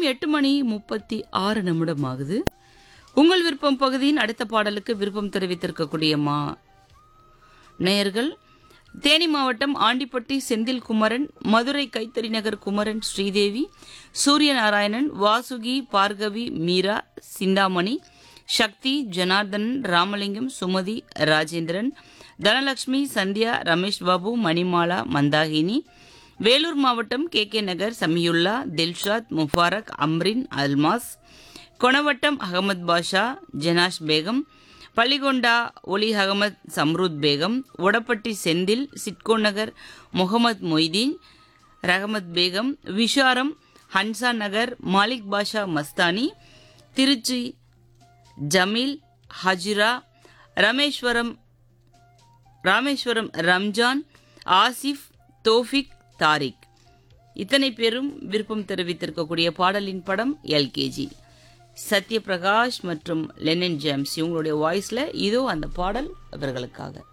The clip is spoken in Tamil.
நேரம் எட்டு மணி முப்பத்தி ஆறு நிமிடம் ஆகுது உங்கள் விருப்பம் பகுதியின் அடுத்த பாடலுக்கு விருப்பம் தெரிவித்திருக்கக்கூடிய மா நேயர்கள் தேனி மாவட்டம் ஆண்டிப்பட்டி செந்தில் குமரன் மதுரை கைத்தறி நகர் குமரன் ஸ்ரீதேவி சூரியநாராயணன் வாசுகி பார்கவி மீரா சிந்தாமணி சக்தி ஜனார்தனன் ராமலிங்கம் சுமதி ராஜேந்திரன் தனலட்சுமி சந்தியா ரமேஷ் பாபு மணிமாலா மந்தாகினி வேலூர் மாவட்டம் கே கே நகர் சமியுல்லா தில்ஷாத் முபாரக் அம்ரின் அல்மாஸ் கொணவட்டம் அகமது பாஷா ஜனாஷ் பேகம் பள்ளிகொண்டா ஒலி அகமத் சம்ருத் பேகம் ஒடப்பட்டி செந்தில் சிட்கோ நகர் முகமது மொய்தீன் ரஹமத் பேகம் விஷாரம் ஹன்சா நகர் மாலிக் பாஷா மஸ்தானி திருச்சி ஜமீல் ஹஜிரா ரமேஸ்வரம் ராமேஸ்வரம் ரம்ஜான் ஆசிஃப் தோஃபிக் தாரிக் இத்தனை பேரும் விருப்பம் தெரிவித்திருக்கக்கூடிய பாடலின் படம் எல்கேஜி சத்யபிரகாஷ் மற்றும் லெனன் ஜேம்ஸ் இவங்களுடைய வாய்ஸில் இதோ அந்த பாடல் இவர்களுக்காக